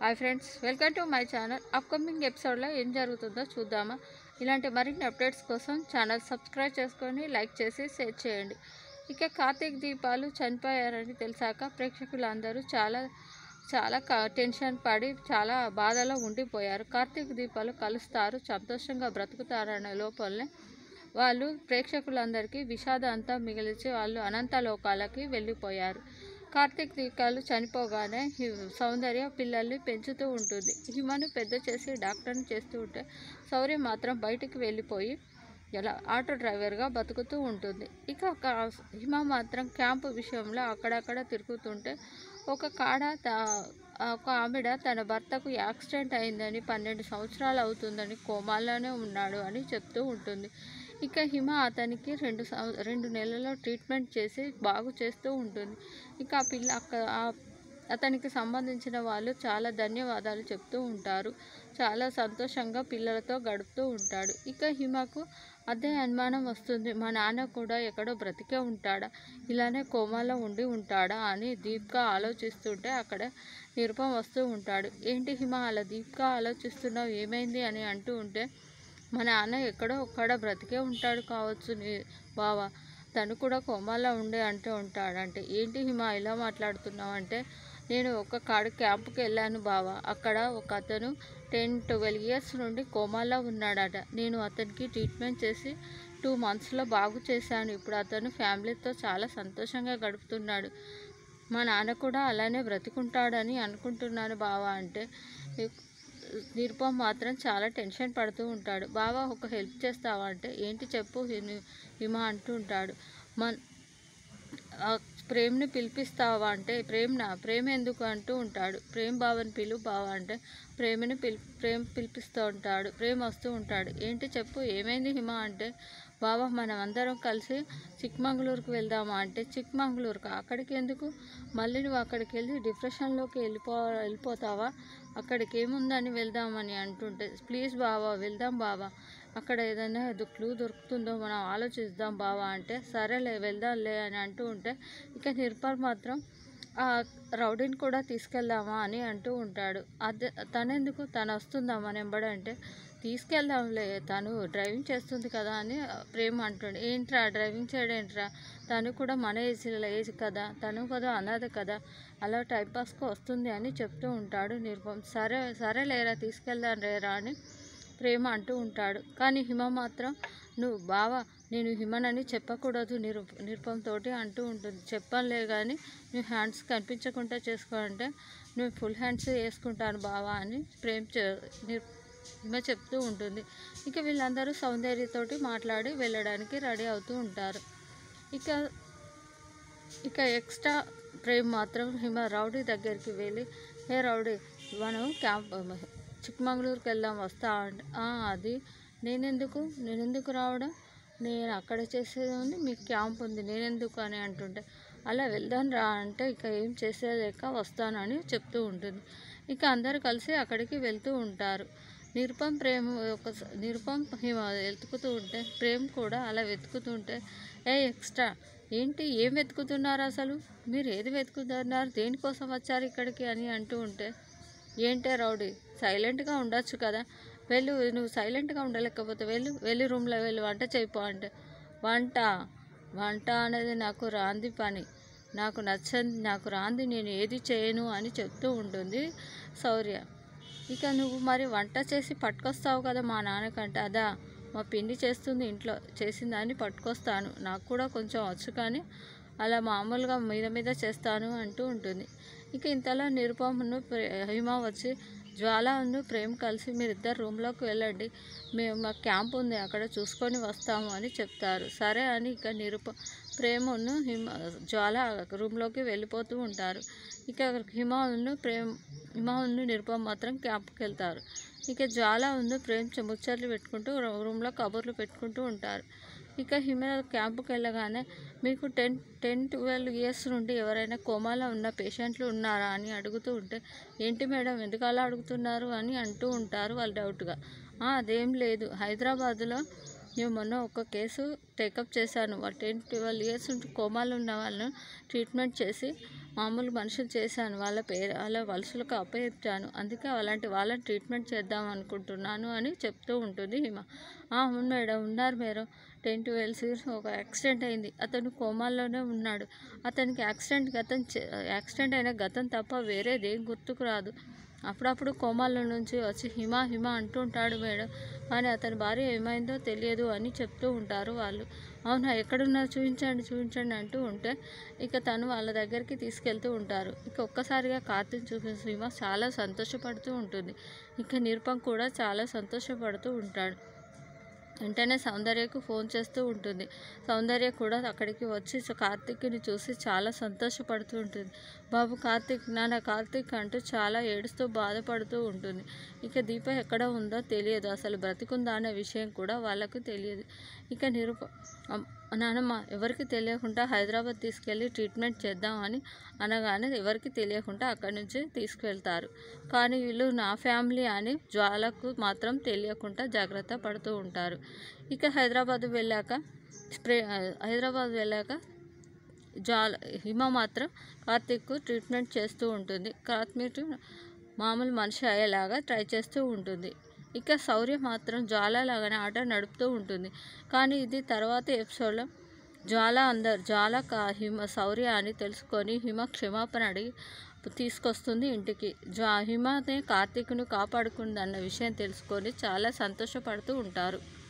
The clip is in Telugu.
hi friends welcome to my channel upcoming ఎపిసోడ్లో ఏం జరుగుతుందో చూద్దామా ఇలాంటి మరిన్ని అప్డేట్స్ కోసం ఛానల్ సబ్స్క్రైబ్ చేసుకొని లైక్ చేసి షేర్ చేయండి ఇక కార్తీక్ దీపాలు చనిపోయారని తెలిసాక ప్రేక్షకులందరూ చాలా చాలా క- టెన్షన్ పడి చాలా బాధలో ఉండిపోయారు కార్తీక్ దీపాలు కలుస్తారు సంతోషంగా బ్రతుకుతారనే లోపలనే వాళ్ళు ప్రేక్షకులందరికీ విషాదంతా మిగిల్చి వాళ్ళు అనంత లోకాలకి వెళ్ళిపోయారు కార్తీక్ దీపాలు చనిపోగానే హి- సౌందర్య పిల్లల్ని పెంచుతూ ఉంటుంది హిమను పెద్ద చేసి డాక్టర్ని చేస్తూ ఉంటే శౌర్య మాత్రం బయటికి వెళ్ళిపోయి ఇలా ఆటో డ్రైవర్గా బతుకుతూ ఉంటుంది ఇక క- హిమ మాత్రం క్యాంపు విషయంలో అక్కడక్కడ తిరుగుతుంటే ఒక కాడ త- ఒక ఆవిడ తన భర్తకు యాక్సిడెంట్ అయిందని పన్నెండు సంవత్సరాలు అవుతుందని కోమాలోనే ఉన్నాడు అని చెప్తూ ఉంటుంది ఇక హిమ అతనికి రెండు సం- రెండు నెలల్లో ట్రీట్మెంట్ చేసి బాగు చేస్తూ ఉంటుంది ఇక ఆ పిల్ల అక్క ఆ- అతనికి సంబంధించిన వాళ్ళు చాలా ధన్యవాదాలు చెప్తూ ఉంటారు చాలా సంతోషంగా పిల్లలతో గడుపుతూ ఉంటాడు ఇక హిమకు అదే అనుమానం వస్తుంది మా నాన్న కూడా ఎక్కడో బ్రతికే ఉంటాడా ఇలానే కోమాలో ఉండి ఉంటాడా అని దీప్గా ఆలోచిస్తుంటే అక్కడ నిరుపం వస్తూ ఉంటాడు ఏంటి హిమ అలా దీప్గా ఆలోచిస్తున్నావు ఏమైంది అని అంటూ ఉంటే మా నాన్న ఎక్కడో ఒక్కడ బ్రతికే ఉంటాడు కావచ్చు నీ బావా తను కూడా కోమాలో ఉండే అంటూ ఉంటాడంటే ఏంటి హిమ ఇలా మాట్లాడుతున్నావు అంటే నేను ఒక కాడ క్యాంపుకి వెళ్ళాను బావా అక్కడ ఒక అతను టెన్ ట్వెల్వ్ ఇయర్స్ నుండి కోమాలో ఉన్నాడట నేను అతనికి ట్రీట్మెంట్ చేసి టూ మంత్స్లో బాగు చేశాను ఇప్పుడు అతను ఫ్యామిలీతో చాలా సంతోషంగా గడుపుతున్నాడు మా నాన్న కూడా అలానే బ్రతికుంటాడని అనుకుంటున్నాను బావా అంటే నిరుపం మాత్రం చాలా టెన్షన్ పడుతూ ఉంటాడు బావా ఒక హెల్ప్ చేస్తావా అంటే ఏంటి చెప్పు హిమ- హిమ అంటూ ఉంటాడు మన ఆ ప్రేమ్ని పిలిపిస్తావా అంటే ప్రేమ్ నా ప్రేమ ఎందుకు అంటూ ఉంటాడు ప్రేమ్ బావని పిలు బావా అంటే ప్రేమని పిలి ప్రేమ్ పిలిపిస్తూ ఉంటాడు ప్రేమ్ వస్తూ ఉంటాడు ఏంటి చెప్పు ఏమైంది హిమ అంటే బావా మనం అందరం కలిసి చిక్మంగళూరుకు వెళ్దామా అంటే చిక్మంగళూరుకు అక్కడికి ఎందుకు మళ్ళీ నువ్వు అక్కడికి వెళ్ళి డిప్రెషన్లోకి వెళ్ళిపో వెళ్ళిపోతావా అక్కడికి ఏముందని వెళ్దామని అంటుంటే ప్లీజ్ బావా వెళ్దాం బావా అక్కడ ఏదైనా క్లూ దొరుకుతుందో మనం ఆలోచిద్దాం బావా అంటే సరేలే వెళ్దాంలే అని అంటూ ఉంటే ఇక నిర్పల్ మాత్రం ఆ రౌడీని కూడా తీసుకెళ్దామా అని అంటూ ఉంటాడు అదే తనెందుకు తను వస్తుందా మన ఎంబడంటే తీసుకెళ్దాంలే తను డ్రైవింగ్ చేస్తుంది కదా అని ప్రేమ అంటుండే ఏంట్రా డ్రైవింగ్ చేయడం ఏంట్రా తను కూడా మన ఏజ్ ఏజ్ కదా తను కదా అనాథ కదా అలా టైంపాస్కి వస్తుంది అని చెప్తూ ఉంటాడు నిరుపం సరే సరే లేరా తీసుకెళ్దాం రేరా అని ప్రేమ అంటూ ఉంటాడు కానీ హిమ మాత్రం నువ్వు బావా నేను హిమనని చెప్పకూడదు నిరు నిరుపంతో అంటూ ఉంటుంది చెప్పనులే కానీ నువ్వు హ్యాండ్స్ కనిపించకుండా చేసుకో అంటే నువ్వు ఫుల్ హ్యాండ్స్ వేసుకుంటాను బావా అని ప్రేమ్ చె నిర్ హిమ చెప్తూ ఉంటుంది ఇక వీళ్ళందరూ సౌందర్యతోటి మాట్లాడి వెళ్ళడానికి రెడీ అవుతూ ఉంటారు ఇక ఇక ఎక్స్ట్రా ప్రేమ్ మాత్రం హిమ రౌడీ దగ్గరికి వెళ్ళి హే రౌడీ మనం క్యాంప్ చిక్కమంగళూరుకి వెళ్దాం వస్తా అంటే "ఆ, అది నేనెందుకు నేనెందుకు రావడం నేను అక్కడ చేసేది ఉంది మీకు క్యాంప్ ఉంది నేనెందుకు అని అంటుంటే అలా వెళ్దాం రా అంటే ఇక ఏం చేసేలేక వస్తానని చెప్తూ ఉంటుంది ఇక అందరు కలిసి అక్కడికి వెళ్తూ ఉంటారు నిరుపం ప్రేమ ఒక నిరుపం హిమ వెతుకుతూ ఉంటే ప్రేమ్ కూడా అలా వెతుకుతుంటే ఏ ఎక్స్ట్రా ఏంటి ఏం వెతుకుతున్నారు అసలు మీరు ఏది వెతుకుతున్నారు దేనికోసం వచ్చారు ఇక్కడికి అని అంటూ ఉంటే ఏంటే రౌడీ సైలెంట్గా ఉండొచ్చు కదా వెళ్ళు నువ్వు సైలెంట్గా ఉండలేకపోతే వెళ్ళు వెళ్ళి రూమ్లో వెళ్ళి వంట చేయిపో అంటే వంట వంట అనేది నాకు రాంది పని నాకు నచ్చని నాకు రాంది నేను ఏది చేయను అని చెప్తూ ఉంటుంది శౌర్య ఇక నువ్వు మరి వంట చేసి పట్టుకొస్తావు కదా మా నాన్నకంటే అదా మా పిండి చేస్తుంది ఇంట్లో చేసిందని పట్టుకొస్తాను నాకు కూడా కొంచెం వచ్చు కానీ అలా మామూలుగా మీద మీద చేస్తాను అంటూ ఉంటుంది ఇక ఇంతలో నిరుపమును ప్రే- హిమ వచ్చి జ్వాలను ప్రేమ్ కలిసి మీరిద్దరు రూమ్లోకి వెళ్ళండి మేము మా క్యాంప్ ఉంది అక్కడ చూసుకొని వస్తాము అని చెప్తారు సరే అని ఇక నిరుప ప్రేమను హిమ జ్వాల రూమ్లోకి వెళ్ళిపోతూ ఉంటారు ఇక హిమను ప్రేమ్ హిమను నిరుపం మాత్రం క్యాంప్కి వెళ్తారు ఇక జ్వాల ఉంది ప్రేమ్ చ- ముచ్చట్లు పెట్టుకుంటూ రూ- రూమ్లో కబుర్లు పెట్టుకుంటూ ఉంటారు ఇక హిమ క్యాంపుకి వెళ్ళగానే మీకు టెన్ టెన్ ట్వెల్వ్ ఇయర్స్ నుండి ఎవరైనా కోమాలో ఉన్న పేషెంట్లు ఉన్నారా అని అడుగుతూ ఉంటే ఏంటి మేడం ఎందుకు అలా అడుగుతున్నారు అని అంటూ ఉంటారు వాళ్ళు డౌట్గా "ఆ, అదేం లేదు హైదరాబాద్లో నేను మొన్న ఒక కేసు టేకప్ చేశాను వాళ్ళు టెన్ ట్వెల్వ్ ఇయర్స్ నుండి కోమాలో ఉన్న వాళ్ళను ట్రీట్మెంట్ చేసి మామూలు మనుషులు చేశాను వాళ్ళ పేరు వాళ్ళ వలసలకు అప్పచెప్పాను అందుకే అలాంటి వాళ్ళని ట్రీట్మెంట్ చేద్దాం అనుకుంటున్నాను అని చెప్తూ ఉంటుంది హిమ "ఆ, అవును మేడం ఉన్నారు మేడం టెన్ ట్వెల్వ్ ఇయర్స్ ఒక యాక్సిడెంట్ అయింది అతను కోమాల్లోనే ఉన్నాడు అతనికి యాక్సిడెంట్ గతం చే- యాక్సిడెంట్ అయిన గతం తప్ప వేరేదేం గుర్తుకు రాదు అప్పుడప్పుడు కోమాల్లో నుంచి వచ్చి హిమ హిమ అంటుంటాడు మేడం కానీ అతని భార్య ఏమైందో తెలియదు అని చెప్తూ ఉంటారు వాళ్ళు అవునా ఎక్కడున్నారు చూపించండి చూపించండి అంటూ ఉంటే ఇక తను వాళ్ళ దగ్గరికి తీసుకెళ్తూ ఉంటారు ఇక ఒక్కసారిగా కార్తీక్ చూసిన హిమ చాలా సంతోషపడుతూ ఉంటుంది ఇక నిరుపం కూడా చాలా సంతోషపడుతూ ఉంటాడు వెంటనే సౌందర్యకు ఫోన్ చేస్తూ ఉంటుంది సౌందర్య కూడా అక్కడికి వచ్చి చ- కార్తీక్ని చూసి చాలా సంతోషపడుతూ ఉంటుంది బాబు కార్తీక్ నాన్న కార్తీక్ అంటూ చాలా ఏడుస్తూ బాధపడుతూ ఉంటుంది ఇక దీప ఎక్కడ ఉందో తెలియదు అసలు బ్రతికుందా అనే విషయం కూడా వాళ్ళకు తెలియదు ఇక నిరుప అమ్- నానమ్మ ఎవరికి తెలియకుండా హైదరాబాద్ తీసుకెళ్ళి ట్రీట్మెంట్ చేద్దామని అనగానే ఎవరికి తెలియకుండా అక్కడి నుంచి తీసుకువెళ్తారు కానీ వీళ్ళు నా ఫ్యామిలీ అని జ్వాలకు మాత్రం తెలియకుండా జాగ్రత్త పడుతూ ఉంటారు ఇక హైదరాబాద్ వెళ్ళాక స్ప్రే హైదరాబాద్ వెళ్ళాక జ్వాల హిమ మాత్రం కార్తీక్కు ట్రీట్మెంట్ చేస్తూ ఉంటుంది కార్తీక్ మామూలు మనిషి అయ్యేలాగా ట్రై చేస్తూ ఉంటుంది ఇక శౌర్య మాత్రం జ్వాల లాగానే ఆట నడుపుతూ ఉంటుంది కానీ ఇది తర్వాత ఎపిసోడ్లో జ్వాల అందరు జ్వాల కా హిమ శౌర్య అని తెలుసుకొని హిమ క్షమాపణ అడిగి తీసుకొస్తుంది ఇంటికి జ్వా హిమనే కార్తీక్ను కాపాడుకుందన్న విషయం తెలుసుకొని చాలా సంతోషపడుతూ ఉంటారు